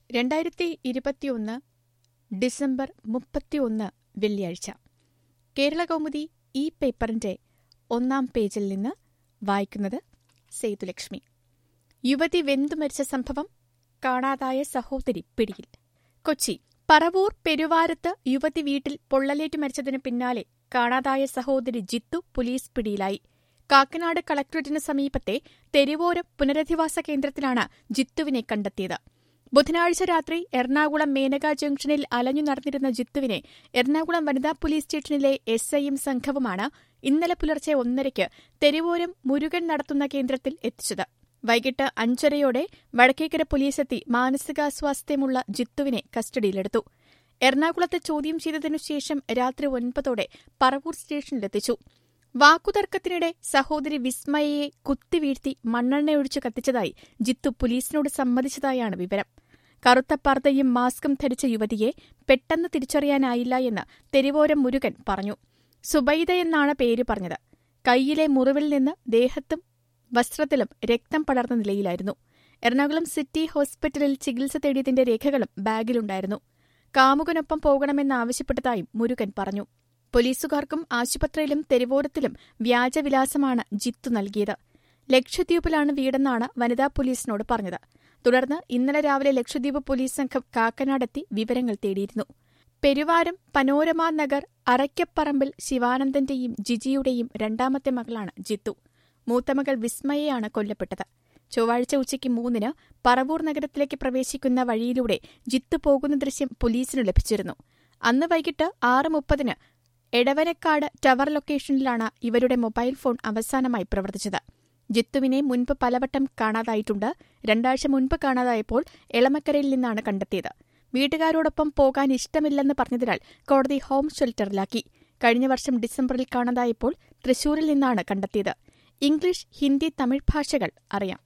രണ്ടായിരത്തി ഇരുപത്തിയൊന്ന് ഡിസംബർ മുപ്പത്തിയൊന്ന് വെള്ളിയാഴ്ച കേരളകൗമുദി ഈ പേപ്പറിന്റെ ഒന്നാം പേജിൽ നിന്ന് വായിക്കുന്നത് സേതുലക്ഷ്മി യുവതി വെന്തു മരിച്ച സംഭവം കാണാതായ സഹോദരി പിടിയിൽ കൊച്ചി പറവൂർ പെരുവാരത്ത് യുവതി വീട്ടിൽ പൊള്ളലേറ്റ് മരിച്ചതിന് പിന്നാലെ കാണാതായ സഹോദരി ജിത്തു പോലീസ് പിടിയിലായി കാക്കനാട് കളക്ടറേറ്റിന് സമീപത്തെ തെരുവോരം പുനരധിവാസ കേന്ദ്രത്തിലാണ് ജിത്തുവിനെ കണ്ടെത്തിയത് ബുധനാഴ്ച രാത്രി എറണാകുളം മേനക ജംഗ്ഷനിൽ അലഞ്ഞു നടന്നിരുന്ന ജിത്തുവിനെ എറണാകുളം വനിതാ പോലീസ് സ്റ്റേഷനിലെ എസ് ഐയും സംഘവുമാണ് ഇന്നലെ പുലർച്ചെ ഒന്നരയ്ക്ക് തെരുവോരം മുരുകൻ നടത്തുന്ന കേന്ദ്രത്തിൽ എത്തിച്ചത് വൈകിട്ട് അഞ്ചരയോടെ വടക്കേക്കര പോലീസെത്തി മാനസികാസ്വാസ്ഥ്യമുള്ള ജിത്തുവിനെ കസ്റ്റഡിയിലെടുത്തു എറണാകുളത്ത് ചോദ്യം ചെയ്തതിനു ശേഷം രാത്രി ഒൻപതോടെ പറവൂർ സ്റ്റേഷനിലെത്തിച്ചു വാക്കുതർക്കത്തിനിടെ സഹോദരി വിസ്മയയെ കുത്തിവീഴ്ത്തി മണ്ണെണ്ണയൊഴിച്ചു കത്തിച്ചതായി ജിത്തു പോലീസിനോട് സമ്മതിച്ചതായാണ് വിവരം കറുത്ത പർദ്ദയും മാസ്കും ധരിച്ച യുവതിയെ പെട്ടെന്ന് തിരിച്ചറിയാനായില്ല എന്ന് തെരുവോരം മുരുകൻ പറഞ്ഞു സുബൈദ എന്നാണ് പേര് പറഞ്ഞത് കൈയിലെ മുറിവിൽ നിന്ന് ദേഹത്തും വസ്ത്രത്തിലും രക്തം പടർന്ന നിലയിലായിരുന്നു എറണാകുളം സിറ്റി ഹോസ്പിറ്റലിൽ ചികിത്സ തേടിയതിന്റെ രേഖകളും ബാഗിലുണ്ടായിരുന്നു കാമുകനൊപ്പം പോകണമെന്നാവശ്യപ്പെട്ടതായും മുരുകൻ പറഞ്ഞു പോലീസുകാർക്കും ആശുപത്രിയിലും തെരുവോരത്തിലും വ്യാജവിലാസമാണ് ജിത്തു നൽകിയത് ലക്ഷദ്വീപിലാണ് വീടെന്നാണ് വനിതാ പോലീസിനോട് പറഞ്ഞത് തുടർന്ന് ഇന്നലെ രാവിലെ ലക്ഷദ്വീപ് പോലീസ് സംഘം കാക്കനാടെത്തി വിവരങ്ങൾ തേടിയിരുന്നു പെരുവാരം പനോരമ നഗർ അറയ്ക്കപ്പറമ്പിൽ ശിവാനന്ദന്റെയും ജിജിയുടെയും രണ്ടാമത്തെ മകളാണ് ജിത്തു മൂത്തമകൾ വിസ്മയയാണ് കൊല്ലപ്പെട്ടത് ചൊവ്വാഴ്ച ഉച്ചയ്ക്ക് മൂന്നിന് പറവൂർ നഗരത്തിലേക്ക് പ്രവേശിക്കുന്ന വഴിയിലൂടെ ജിത്തു പോകുന്ന ദൃശ്യം പോലീസിനു ലഭിച്ചിരുന്നു അന്ന് വൈകിട്ട് ആറ് മുപ്പതിന് എടവനക്കാട് ടവർ ലൊക്കേഷനിലാണ് ഇവരുടെ മൊബൈൽ ഫോൺ അവസാനമായി പ്രവർത്തിച്ചത് ജിത്തുവിനെ മുൻപ് പലവട്ടം കാണാതായിട്ടുണ്ട് രണ്ടാഴ്ച മുൻപ് കാണാതായപ്പോൾ എളമക്കരയിൽ നിന്നാണ് കണ്ടെത്തിയത് വീട്ടുകാരോടൊപ്പം പോകാൻ ഇഷ്ടമില്ലെന്ന് പറഞ്ഞതിനാൽ കോടതി ഹോം ഷെൽട്ടറിലാക്കി കഴിഞ്ഞ വർഷം ഡിസംബറിൽ കാണാതായപ്പോൾ തൃശൂരിൽ നിന്നാണ് കണ്ടെത്തിയത് ഇംഗ്ലീഷ് ഹിന്ദി തമിഴ് ഭാഷകൾ അറിയാം